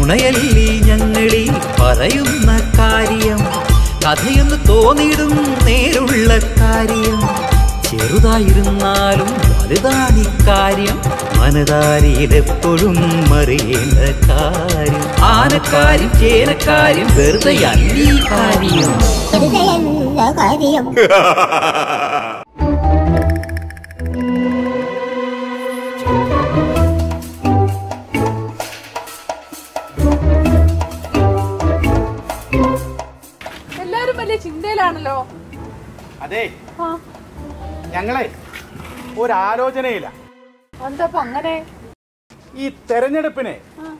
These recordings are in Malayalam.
നുണയല്ലി ഞങ്ങളീ പറയുന്ന കാര്യം കഥയെന്ന് തോന്നിടും നേരുള്ള കാര്യം ചെറുതായിരുന്നാലും വലുതാണി കാര്യം മനതാരിയിലെപ്പോഴും അറിയേണ്ട കാര്യം ആനക്കാര്യം ചേനക്കാര്യം വെറുതെ അല്ലീ കാര്യം വെറുതെയല്ല കാര്യം എല്ലാരും വലിയ ചിന്തയിലാണല്ലോ അതെ ആ ഞങ്ങളെ ഒരാലോചനയില്ല എന്താ അങ്ങനെ ഈ തെരഞ്ഞെടുപ്പിനെ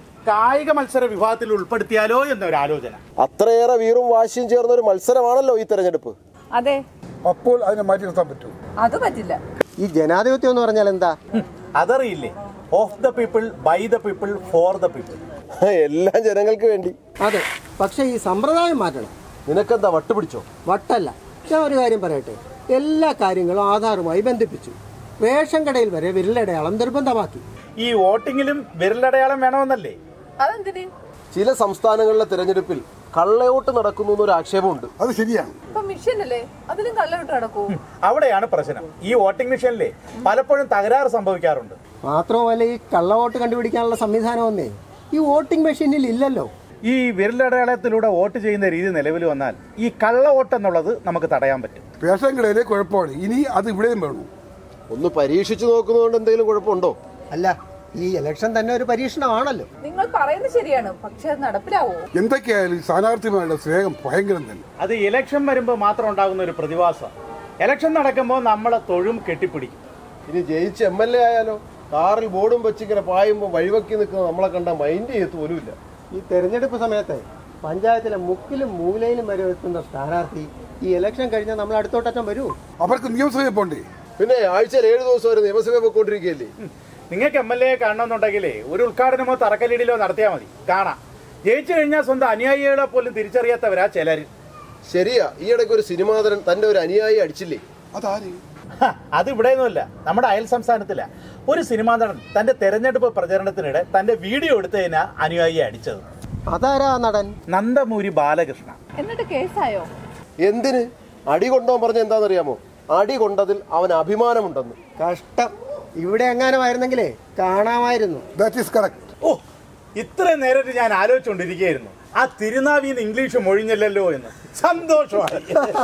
കായിക മത്സര വിഭാഗത്തിൽ ഉൾപ്പെടുത്തിയാലോ എന്നൊരാലോചന അത്രയേറെ വീറും വാശിയും ചേർന്ന ഒരു മത്സരമാണല്ലോ ഈ തെരഞ്ഞെടുപ്പ് അതെ അപ്പോൾ അതിനെ മാറ്റി നിർത്താൻ പറ്റുമോ അത് പറ്റില്ല ഈ ജനാധിപത്യം എന്ന് പറഞ്ഞാൽ എന്താ അതറിയില്ലേ of the people by the people for the people എല്ലാം ജനങ്ങൾക്ക് വേണ്ടി അതെ പക്ഷേ ഈ സമ്പ്രദായം മാറ്റണം നിനക്കെന്താ വട്ടുപിടിച്ചോ വട്ടല്ല ഞാൻ ഒരു കാര്യം പറയട്ടെ എല്ലാ കാര്യങ്ങളും ആധാറുമായി ബന്ധിപ്പിച്ചു റേഷൻ കടയിൽ വരെ വിരലടയാളം നിർബന്ധമാക്കി ഈ വോട്ടിങ്ങിലും വിരലടയാളം വേണമെന്നല്ലേ അതെന്തിന് ചില സംസ്ഥാനങ്ങളിലെ തെരഞ്ഞെടുപ്പിൽ കള്ളയോട്ട് നടക്കുന്നു എന്നൊരു ആക്ഷേപമുണ്ട് അത് ശരിയാണ് ഇപ്പൊ മിഷൻ അല്ലേ അതിലും കള്ളവിട്ട് നടക്കൂ അവിടെയാണ് പ്രശ്നം ഈ വോട്ടിംഗ് മെഷീനിലെ പലപ്പോഴും തകരാറ് സംഭവിക്കാറുണ്ട് മാത്രവുമല്ല ഈ കള്ളവോട്ട് കണ്ടുപിടിക്കാനുള്ള സംവിധാനമൊന്നേ ഈ വോട്ടിംഗ് മെഷീനിൽ ഇല്ലല്ലോ ഈ വിരലടയാളത്തിലൂടെ വോട്ട് ചെയ്യുന്ന രീതി നിലവിൽ വന്നാൽ ഈ കള്ള വോട്ട് എന്നുള്ളത് നമുക്ക് തടയാൻ പറ്റും റേഷൻ കടയിലെ കുഴപ്പമാണ് ഇനി അത് ഇവിടെയും വേണം ഒന്ന് പരീക്ഷിച്ചു നോക്കുന്നതുകൊണ്ട് എന്തെങ്കിലും കുഴപ്പമുണ്ടോ അല്ല ഈ ഇലക്ഷൻ തന്നെ ഒരു പരീക്ഷണമാണല്ലോ നിങ്ങൾ പറയുന്നത് ശരിയാണ് പക്ഷെ അത് നടപ്പിലാവോ എന്തൊക്കെയായാലും ഈ സ്ഥാനാർത്ഥിമാരുടെ സ്നേഹം ഭയങ്കരം തന്നെ അത് ഇലക്ഷൻ വരുമ്പോൾ മാത്രം ഉണ്ടാകുന്ന ഒരു പ്രതിഭാസം ഇലക്ഷൻ നടക്കുമ്പോൾ നമ്മളെ തൊഴും കെട്ടിപ്പിടിക്കും ഇനി ജയിച്ച് എം എൽ എ ആയാലോ കാറിൽ ബോർഡും വെച്ചിങ്ങനെ പായുമ്പോൾ വഴിവെക്കി നിൽക്കുന്ന നമ്മളെ കണ്ട മൈൻഡ് ചെയ്യത്ത് പോലുമില്ല ഈ തെരഞ്ഞെടുപ്പ് സമയത്ത് പഞ്ചായത്തിലെ മുക്കിലും മൂലയിലും വരെ എത്തുന്ന സ്ഥാനാർത്ഥി ഈ ഇലക്ഷൻ കഴിഞ്ഞാൽ നമ്മൾ അടുത്തോട്ടറ്റം വരൂ അവർക്ക് നിയമസഭയിൽ പോണ്ടേ പിന്നെ ആഴ്ചയിൽ ഏഴ് ദിവസം വരെ നിയമസഭയിൽ പോയിക്കൊണ്ടിരിക്കുകയല്ലേ നിങ്ങൾക്ക് എം എൽ എ കാണണമെന്നുണ്ടെങ്കിലേ ഒരു ഉദ്ഘാടനമോ തറക്കല്ലിടിലോ നടത്തിയാൽ മതി കാണാം ജയിച്ചു കഴിഞ്ഞാൽ സ്വന്തം അനുയായികളെ പോലും തിരിച്ചറിയാത്തവരാ ചിലർ ശരിയാ ഈ ഇടയ്ക്ക് ഒരു സിനിമാതരൻ തന്റെ ഒരു അനുയായി അടിച്ചില്ലേ അതാര് അത് ഇവിടെയൊന്നുമല്ല നമ്മുടെ അയൽ സംസ്ഥാനത്തില ഒരു സിനിമാ നടൻ തന്റെ തെരഞ്ഞെടുപ്പ് പ്രചരണത്തിനിടെ തന്റെ വീഡിയോ എടുത്തതിനാ അനുയായിയെ അടിച്ചത് അതാരാ നടൻ നന്ദമൂരി ബാലകൃഷ്ണ എന്നിട്ട് കേസായോ എന്തിന് അടി കൊണ്ടോൻ പറഞ്ഞ എന്താണെന്നറിയാമോ അടി കൊണ്ടതിൽ അവൻ അഭിമാനമുണ്ടെന്ന് കഷ്ടം ഇവിടെ എങ്ങാനുമായിരുന്നെങ്കിലേ കാണാമായിരുന്നു ദാറ്റ് ഈസ് കറക്റ്റ് ഓ ഇത്രയും നേരിട്ട് ഞാൻ ആലോചിച്ചുകൊണ്ടിരിക്കുകയായിരുന്നു ആ തിരുനാവിന്ന് ഇംഗ്ലീഷ് മൊഴിഞ്ഞില്ലല്ലോ എന്ന് സന്തോഷമാണ്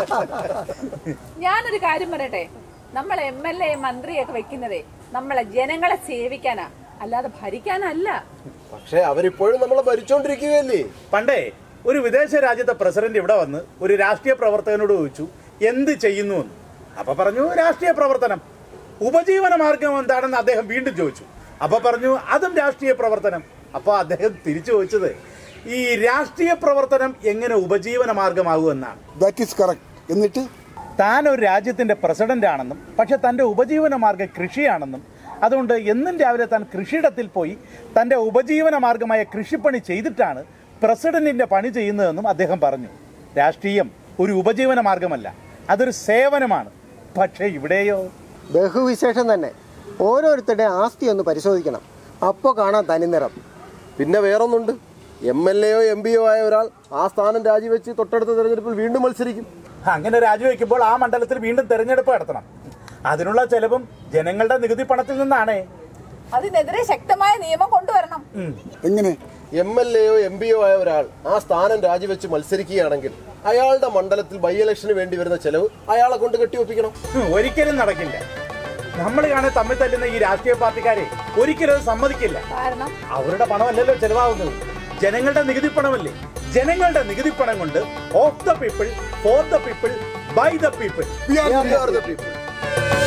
ഞാനൊരു കാര്യം പറയട്ടെ നമ്മൾ എം എൽ എ മന്ത്രിയൊക്കെ വെക്കുന്നതേ നമ്മളെ ജനങ്ങളെ സേവിക്കാനാ അല്ലാതെ ഭരിക്കാനല്ല പക്ഷെ അവരിപ്പോഴും നമ്മളെ ഭരിച്ചോണ്ടിരിക്കുകയല്ലേ പണ്ടേ ഒരു വിദേശ രാജ്യത്തെ പ്രസിഡന്റ് ഇവിടെ വന്ന് ഒരു രാഷ്ട്രീയ പ്രവർത്തകനോട് ചോദിച്ചു എന്ത് ചെയ്യുന്നു എന്ന് അപ്പൊ പറഞ്ഞു രാഷ്ട്രീയ പ്രവർത്തനം ഉപജീവന മാർഗം എന്താണെന്ന് അദ്ദേഹം വീണ്ടും ചോദിച്ചു അപ്പൊ പറഞ്ഞു അതും രാഷ്ട്രീയ പ്രവർത്തനം അപ്പൊ അദ്ദേഹം തിരിച്ചു ചോദിച്ചത് ഈ രാഷ്ട്രീയ പ്രവർത്തനം എങ്ങനെ ഉപജീവന മാർഗമാകുമെന്നാണ് ദാറ്റ് ഈസ് കറക്റ്റ് എന്നിട്ട് താൻ ഒരു രാജ്യത്തിന്റെ പ്രസിഡന്റ് ആണെന്നും പക്ഷെ തന്റെ ഉപജീവന മാർഗം കൃഷിയാണെന്നും അതുകൊണ്ട് എന്നും രാവിലെ താൻ കൃഷിയിടത്തിൽ പോയി തന്റെ ഉപജീവന മാർഗമായ കൃഷിപ്പണി ചെയ്തിട്ടാണ് പ്രസിഡന്റിന്റെ പണി ചെയ്യുന്നതെന്നും അദ്ദേഹം പറഞ്ഞു രാഷ്ട്രീയം ഒരു ഉപജീവന മാർഗമല്ല അതൊരു സേവനമാണ് പക്ഷേ ഇവിടെയോ ബഹുവിശേഷം തന്നെ ഓരോരുത്തരുടെ ആസ്തി ഒന്ന് പരിശോധിക്കണം അപ്പോൾ കാണാം തനിനിറം പിന്നെ വേറൊന്നുണ്ട് എം എൽ എയോ എം പിയോ ആയ ഒരാൾ ആ സ്ഥാനം രാജിവെച്ച് തൊട്ടടുത്ത തെരഞ്ഞെടുപ്പിൽ വീണ്ടും മത്സരിക്കും അങ്ങനെ രാജിവെക്കുമ്പോൾ ആ മണ്ഡലത്തിൽ വീണ്ടും തെരഞ്ഞെടുപ്പ് നടത്തണം അതിനുള്ള ചെലവും ജനങ്ങളുടെ നികുതി പണത്തിൽ നിന്നാണേ അതിനെതിരെ ശക്തമായ നിയമം കൊണ്ടുവരണം എങ്ങനെ എം എൽ എയോ എം പിയോ ആയ ഒരാൾ ആ സ്ഥാനം രാജിവെച്ച് മത്സരിക്കുകയാണെങ്കിൽ അയാളുടെ മണ്ഡലത്തിൽ ബൈ ഇലക്ഷന് വേണ്ടി വരുന്ന ചെലവ് അയാളെ കൊണ്ട് കെട്ടിവെപ്പിക്കണം ഉം, ഒരിക്കലും നടക്കില്ല നമ്മൾ കാണെ തമ്മിൽ തല്ലുന്ന ഈ രാഷ്ട്രീയ പാർട്ടിക്കാരെ ഒരിക്കലും അത് സമ്മതിക്കില്ല കാരണം അവരുടെ പണമല്ലല്ലോ ചെലവാകുന്നത് ജനങ്ങളുടെ നികുതി പണമല്ലേ ജനങ്ങളുടെ നികുതി പണം കൊണ്ട് of the people for the people by the people We are We are the people.